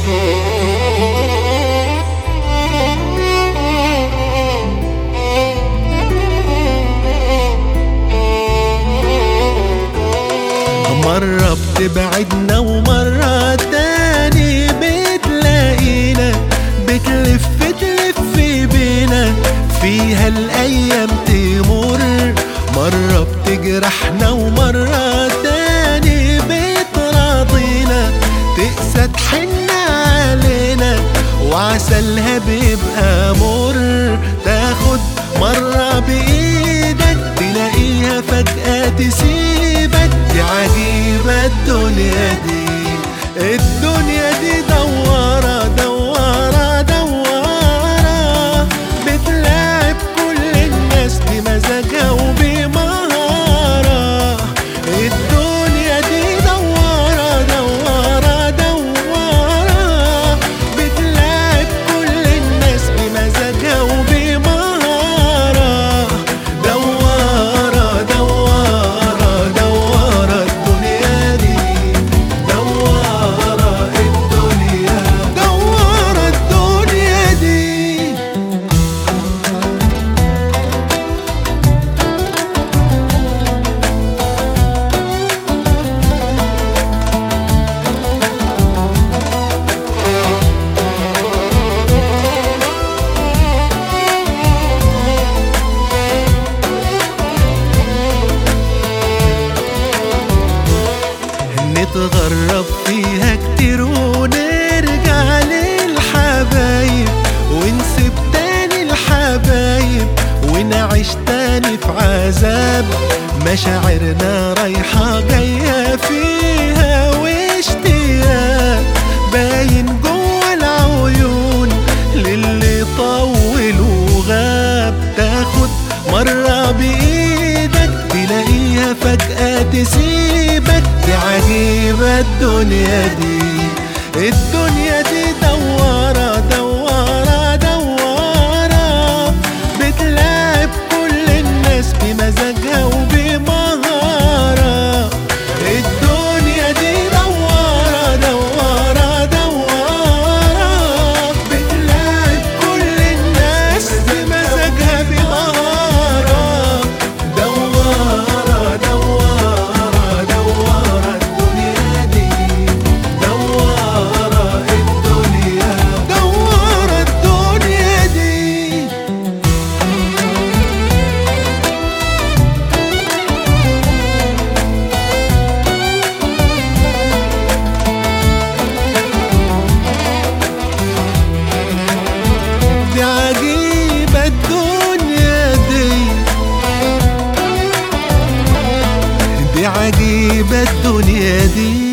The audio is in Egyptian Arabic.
مرة بتبعدنا ومرة تاني بتلاقينا بتلف تلف بينا فيها الأيام تمر مرة بتجرحنا ومرة تاني بتراضينا تقسى تحن علينا وعسلها بيبقى مر تاخد مرة بإيدك تلاقيها فجأة تسيبك دي عجيبة الدنيا دي الدنيا دي دوارة دوارة دوارة بتلاعب كل الناس بمزاجها وبمهارة الدنيا دي دوارة دوارة دوارة بتلاعب كل الناس بمزاجها وبمهارة دوارة دوارة دوارة الدنيا دي دوارة الدنيا دوارة الدنيا دي نتغرب فيها كتير ونرجع للحبايب ونسيب تاني الحبايب ونعيش تاني في عذاب مشاعرنا رايحة جاية فيها واشتياق باين جوا العيون للي طول وغاب تاخد مرة بإيدك تلاقيها فجأة تسيبك دي عجيبة الدنيا دي الدنيا دي دوارة دوارة دوارة بتلاعب كل الناس بمزاجها وبمهارة الدنيا دي دوارة دوارة دوارة بتلاعب كل الناس بمزاجها بمهارة دوارة دوارة دوارة الدنيا دي دوارة الدنيا دوارة الدنيا دي دي عجيبة الدنيا دي دي عجيبة الدنيا دي